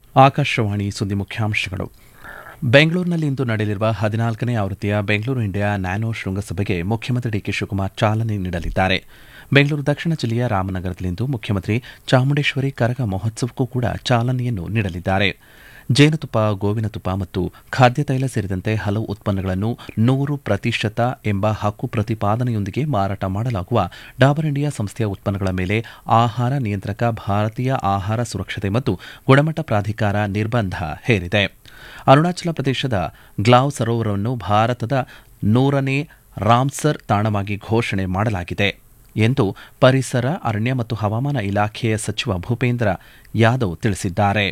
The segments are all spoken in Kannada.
ಆಕಾಶವಾಣಿ ಸುದ್ದಿ ಮುಖ್ಯಾಂಶಗಳು ಬೆಂಗಳೂರಿನಲ್ಲಿಂದು ನಡೆಯಲಿರುವ ಹದಿನಾಲ್ಕನೇ ಆವೃತ್ತಿಯ ಬೆಂಗಳೂರು ಇಂಡಿಯಾ ನ್ಯಾನೋ ಶೃಂಗಸಭೆಗೆ ಮುಖ್ಯಮಂತ್ರಿ ಡಿಕೆ ಶಿವಕುಮಾರ್ ಚಾಲನೆ ನೀಡಲಿದ್ದಾರೆ ಬೆಂಗಳೂರು ದಕ್ಷಿಣ ಜಿಲ್ಲೆಯ ರಾಮನಗರದಲ್ಲಿಂದು ಮುಖ್ಯಮಂತ್ರಿ ಚಾಮುಂಡೇಶ್ವರಿ ಕರಗ ಮಹೋತ್ಸವಕ್ಕೂ ಕೂಡ ಚಾಲನೆಯನ್ನು ನೀಡಲಿದ್ದಾರೆ ಜೇನುತುಪ್ಪ ಗೋವಿನ ತುಪ್ಪ ಮತ್ತು ಖಾದ್ಯ ತೈಲ ಸೇರಿದಂತೆ ಹಲವು ಉತ್ಪನ್ನಗಳನ್ನು ನೂರು ಪ್ರತಿಶತ ಎಂಬ ಹಕ್ಕು ಪ್ರತಿಪಾದನೆಯೊಂದಿಗೆ ಮಾರಾಟ ಮಾಡಲಾಗುವ ಡಾಬರ್ ಇಂಡಿಯಾ ಸಂಸ್ಥೆಯ ಉತ್ಪನ್ನಗಳ ಮೇಲೆ ಆಹಾರ ನಿಯಂತ್ರಕ ಭಾರತೀಯ ಆಹಾರ ಸುರಕ್ಷತೆ ಮತ್ತು ಗುಣಮಟ್ಟ ಪ್ರಾಧಿಕಾರ ನಿರ್ಬಂಧ ಹೇರಿದೆ ಅರುಣಾಚಲ ಪ್ರದೇಶದ ಗ್ಲಾವ್ ಸರೋವರವನ್ನು ಭಾರತದ ನೂರನೇ ರಾಮ್ಸರ್ ತಾಣವಾಗಿ ಘೋಷಣೆ ಮಾಡಲಾಗಿದೆ ಎಂದು ಪರಿಸರ ಅರಣ್ಯ ಮತ್ತು ಹವಾಮಾನ ಇಲಾಖೆಯ ಸಚಿವ ಭೂಪೇಂದ್ರ ಯಾದವ್ ತಿಳಿಸಿದ್ದಾರೆ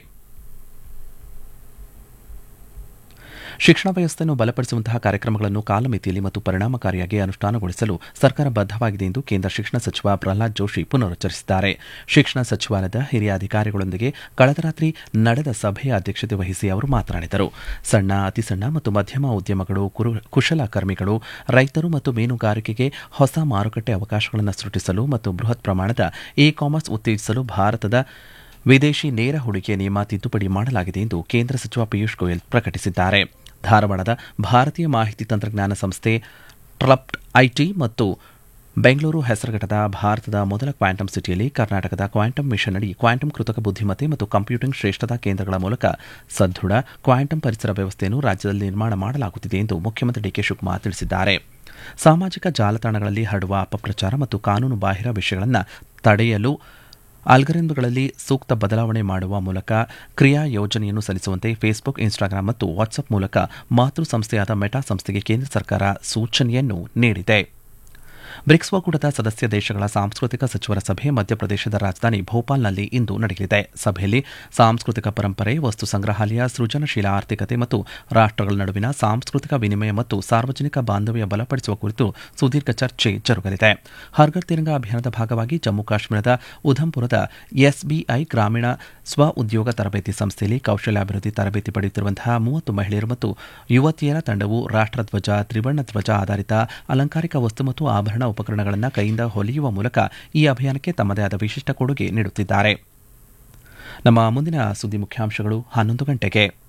ಶಿಕ್ಷಣ ವ್ಯವಸ್ಥೆಯನ್ನು ಬಲಪಡಿಸುವಂತಹ ಕಾರ್ಯಕ್ರಮಗಳನ್ನು ಕಾಲಮಿತಿಯಲ್ಲಿ ಮತ್ತು ಪರಿಣಾಮಕಾರಿಯಾಗಿ ಅನುಷ್ಠಾನಗೊಳಿಸಲು ಸರ್ಕಾರ ಬದ್ದವಾಗಿದೆ ಎಂದು ಕೇಂದ್ರ ಶಿಕ್ಷಣ ಸಚಿವ ಪ್ರಹ್ಲಾದ್ ಜೋಶಿ ಪುನರುಚ್ಚರಿಸಿದ್ದಾರೆ ಶಿಕ್ಷಣ ಸಚಿವಾಲಯದ ಹಿರಿಯ ಅಧಿಕಾರಿಗಳೊಂದಿಗೆ ಕಳೆದ ರಾತ್ರಿ ನಡೆದ ಸಭೆಯ ಅಧ್ಯಕ್ಷತೆ ವಹಿಸಿ ಅವರು ಮಾತನಾಡಿದರು ಸಣ್ಣ ಅತಿಸಣ್ಣ ಮತ್ತು ಮಧ್ಯಮ ಉದ್ಯಮಗಳು ಕುಶಲಕರ್ಮಿಗಳು ರೈತರು ಮತ್ತು ಮೀನುಗಾರಿಕೆಗೆ ಹೊಸ ಮಾರುಕಟ್ಟೆ ಅವಕಾಶಗಳನ್ನು ಸೃಷ್ಟಿಸಲು ಮತ್ತು ಬೃಹತ್ ಪ್ರಮಾಣದ ಇ ಕಾಮರ್ಸ್ ಉತ್ತೇಜಿಸಲು ಭಾರತದ ವಿದೇಶಿ ನೇರ ಹೂಡಿಕೆ ನಿಯಮ ತಿದ್ದುಪಡಿ ಮಾಡಲಾಗಿದೆ ಎಂದು ಕೇಂದ್ರ ಸಚಿವ ಪಿಯೂಷ್ ಗೋಯಲ್ ಪ್ರಕಟಿಸಿದ್ದಾರೆ ಧಾರವಾಡದ ಭಾರತೀಯ ಮಾಹಿತಿ ತಂತ್ರಜ್ಞಾನ ಸಂಸ್ಥೆ ಟ್ರಪ್ಟ್ ಐಟಿ ಮತ್ತು ಬೆಂಗಳೂರು ಹೆಸರುಘಟ್ಟದ ಭಾರತದ ಮೊದಲ ಕ್ವಾಂಟಮ್ ಸಿಟಿಯಲ್ಲಿ ಕರ್ನಾಟಕದ ಕ್ವಾಂಟಮ್ ಮಿಷನ್ ಅಡಿ ಕ್ವಾಂಟಮ್ ಕೃತಕ ಬುದ್ಧಿಮತ್ತೆ ಮತ್ತು ಕಂಪ್ಯೂಟಿಂಗ್ ಶ್ರೇಷ್ಠತಾ ಕೇಂದ್ರಗಳ ಮೂಲಕ ಸದೃಢ ಕ್ವಾಂಟಮ್ ಪರಿಸರ ವ್ಯವಸ್ಥೆಯನ್ನು ರಾಜ್ಯದಲ್ಲಿ ನಿರ್ಮಾಣ ಮಾಡಲಾಗುತ್ತಿದೆ ಎಂದು ಮುಖ್ಯಮಂತ್ರಿ ಡಿಕೆ ಶಿವಕುಮಾರ್ ತಿಳಿಸಿದ್ದಾರೆ ಸಾಮಾಜಿಕ ಜಾಲತಾಣಗಳಲ್ಲಿ ಹರಡುವ ಅಪಪ್ರಚಾರ ಮತ್ತು ಕಾನೂನು ಬಾಹಿರ ವಿಷಯಗಳನ್ನು ತಡೆಯಲು ಆಲ್ಗರಿನ್ಗಳಲ್ಲಿ ಸೂಕ್ತ ಬದಲಾವಣೆ ಮಾಡುವ ಮೂಲಕ ಕ್ರಿಯಾ ಯೋಜನೆಯನ್ನು ಸಲ್ಲಿಸುವಂತೆ ಫೇಸ್ಬುಕ್ ಇನ್ಸ್ಟಾಗ್ರಾಂ ಮತ್ತು ವಾಟ್ಸ್ಆಪ್ ಮೂಲಕ ಮಾತೃ ಸಂಸ್ಥೆಯಾದ ಮೆಟಾ ಸಂಸ್ಥೆಗೆ ಕೇಂದ್ರ ಸರ್ಕಾರ ಸೂಚನೆಯನ್ನು ನೀಡಿದೆ ಬ್ರಿಕ್ಸ್ ಒಕ್ಕೂಟದ ಸದಸ್ಯ ದೇಶಗಳ ಸಾಂಸ್ಕೃತಿಕ ಸಚಿವರ ಸಭೆ ಮಧ್ಯಪ್ರದೇಶದ ರಾಜಧಾನಿ ಭೋಪಾಲ್ನಲ್ಲಿ ಇಂದು ನಡೆಯಲಿದೆ ಸಭೆಯಲ್ಲಿ ಸಾಂಸ್ಕೃತಿಕ ಪರಂಪರೆ ವಸ್ತು ಸಂಗ್ರಹಾಲಯ ಸೃಜನಶೀಲ ಆರ್ಥಿಕತೆ ಮತ್ತು ರಾಷ್ಟಗಳ ನಡುವಿನ ಸಾಂಸ್ಕೃತಿಕ ವಿನಿಮಯ ಮತ್ತು ಸಾರ್ವಜನಿಕ ಬಾಂಧವ್ಯ ಬಲಪಡಿಸುವ ಕುರಿತು ಸುದೀರ್ಘ ಚರ್ಚೆ ಜರುಗಲಿದೆ ಹರ್ಗರ್ ತಿರಂಗ ಅಭಿಯಾನದ ಭಾಗವಾಗಿ ಜಮ್ಮು ಕಾಶ್ಮೀರದ ಉಧಂಪುರದ ಎಸ್ಬಿಐ ಗ್ರಾಮೀಣ ಸ್ವ ಉದ್ಯೋಗ ತರಬೇತಿ ಸಂಸ್ಥೆಯಲ್ಲಿ ಕೌಶಲ್ಯಾಭಿವೃದ್ಧಿ ತರಬೇತಿ ಪಡೆಯುತ್ತಿರುವಂತಹ ಮೂವತ್ತು ಮಹಿಳೆಯರು ಮತ್ತು ಯುವತಿಯರ ತಂಡವು ರಾಷ್ಟಧ್ವಜ ತ್ರಿವರ್ಣ ಧ್ವಜ ಆಧಾರಿತ ಅಲಂಕಾರಿಕ ವಸ್ತು ಮತ್ತು ಆಭರಣ ಉಪಕರಣಗಳನ್ನು ಕೈಯಿಂದ ಹೊಲಿಯುವ ಮೂಲಕ ಈ ಅಭಿಯಾನಕ್ಕೆ ತಮ್ಮದೇ ಆದ ವಿಶಿಷ್ಟ ಕೊಡುಗೆ ನೀಡುತ್ತಿದ್ದಾರೆ ನಮ್ಮ ಮುಂದಿನ ಸುದ್ದಿ ಮುಖ್ಯಾಂಶಗಳು ಹನ್ನೊಂದು ಗಂಟೆಗೆ